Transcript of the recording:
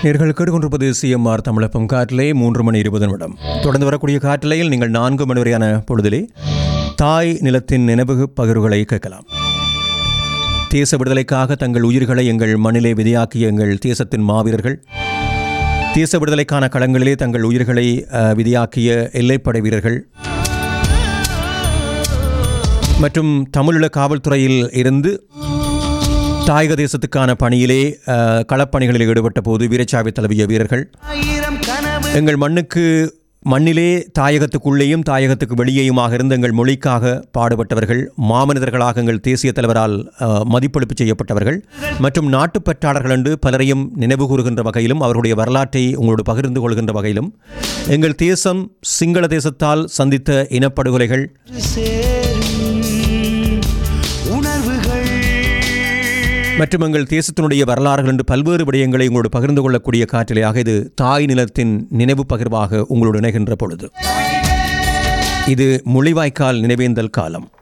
நேர்கள் கேட்டுக்கொண்டிருப்பது சிஎம்ஆர் தமிழப்பம் காற்றிலே மூன்று மணி இருபது நிமிடம் தொடர்ந்து வரக்கூடிய காற்றிலையில் நீங்கள் நான்கு மணி வரையான பொழுதிலே தாய் நிலத்தின் நினைவு பகிர்வுகளை கேட்கலாம் தேச விடுதலைக்காக தங்கள் உயிர்களை எங்கள் மண்ணிலே விதையாக்கிய எங்கள் தேசத்தின் மாவீரர்கள் தேச விடுதலைக்கான களங்களிலே தங்கள் உயிர்களை அஹ், விதியாக்கிய எல்லைப்படை வீரர்கள் மற்றும் தமிழீழ காவல்துறையில் இருந்து தாயக தேசத்துக்கான பணியிலே அஹ், களப்பணிகளில் ஈடுபட்ட போது வீரச்சாவை தழுவிய வீரர்கள் ஆயிரம் கனவு எங்கள் மண்ணுக்கு மண்ணிலே தாயகத்துக்குள்ளேயும் தாயகத்துக்கு வெளியேயுமாக இருந்து எங்கள் மொழிக்காக பாடுபட்டவர்கள் மாமனிதர்களாக எங்கள் தேசிய தலைவரால் அஹ், மதிப்பளிப்பு செய்யப்பட்டவர்கள் மற்றும் நாட்டுப்பற்றாளர்கள் என்று பலரையும் நினைவு கூறுகின்ற வகையிலும் அவர்களுடைய வரலாற்றை உங்களோடு பகிர்ந்து கொள்கின்ற வகையிலும் எங்கள் தேசம் சிங்கள தேசத்தால் சந்தித்த இனப்படுகொலைகள் சேரும் உணர்வுகள் மற்றும் எங்கள் தேசத்தினுடைய வரலாறுகள் என்று பல்வேறு விடயங்களை உங்களோடு பகிர்ந்து கொள்ளக்கூடிய காற்றிலையாக இது தாய் நிலத்தின் நினைவு பகிர்வாக உங்களோடு இணைகின்ற பொழுது இது முள்ளிவாய்க்கால் நினைவேந்தல் காலம்